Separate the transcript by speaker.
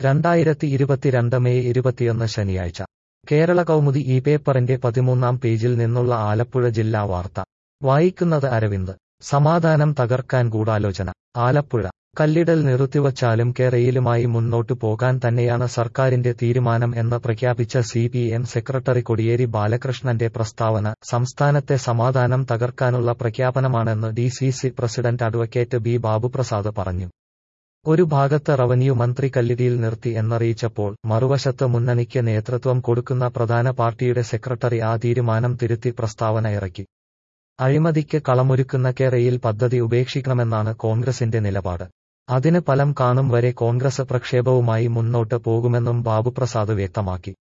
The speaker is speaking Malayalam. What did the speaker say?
Speaker 1: രണ്ടായിരത്തി ഇരുപത്തിരണ്ട് മെയ് ഇരുപത്തിയൊന്ന് ശനിയാഴ്ച കേരള കൗമുദി ഈ പേപ്പറിന്റെ പതിമൂന്നാം പേജിൽ നിന്നുള്ള ആലപ്പുഴ ജില്ലാ വാർത്ത വായിക്കുന്നത് അരവിന്ദ് സമാധാനം തകർക്കാൻ ഗൂഢാലോചന ആലപ്പുഴ കല്ലിടൽ നിർത്തിവച്ചാലും കേരയിലുമായി മുന്നോട്ടു പോകാൻ തന്നെയാണ് സർക്കാരിന്റെ തീരുമാനം എന്ന് പ്രഖ്യാപിച്ച C P M secretary Kodiyeri ബാലകൃഷ്ണന്റെ പ്രസ്താവന സംസ്ഥാനത്തെ സമാധാനം തകർക്കാനുള്ള പ്രഖ്യാപനമാണെന്ന് D C C president advocate B Babuprasad പറഞ്ഞു ഒരു ഭാഗത്ത് റവന്യൂ മന്ത്രി കല്ലിടിയിൽ നിർത്തി എന്നറിയിച്ചപ്പോൾ മറുവശത്ത് മുന്നണിക്ക് നേതൃത്വം കൊടുക്കുന്ന പ്രധാന പാർട്ടിയുടെ സെക്രട്ടറി ആ തീരുമാനം തിരുത്തി പ്രസ്താവന ഇറക്കി അഴിമതിക്ക് കളമൊരുക്കുന്ന കേരയിൽ പദ്ധതി ഉപേക്ഷിക്കണമെന്നാണ് കോൺഗ്രസിന്റെ നിലപാട് അതിന് ഫലം കാണും വരെ കോൺഗ്രസ് പ്രക്ഷേപവുമായി മുന്നോട്ട് പോകുമെന്നും ബാബുപ്രസാദ് വ്യക്തമാക്കി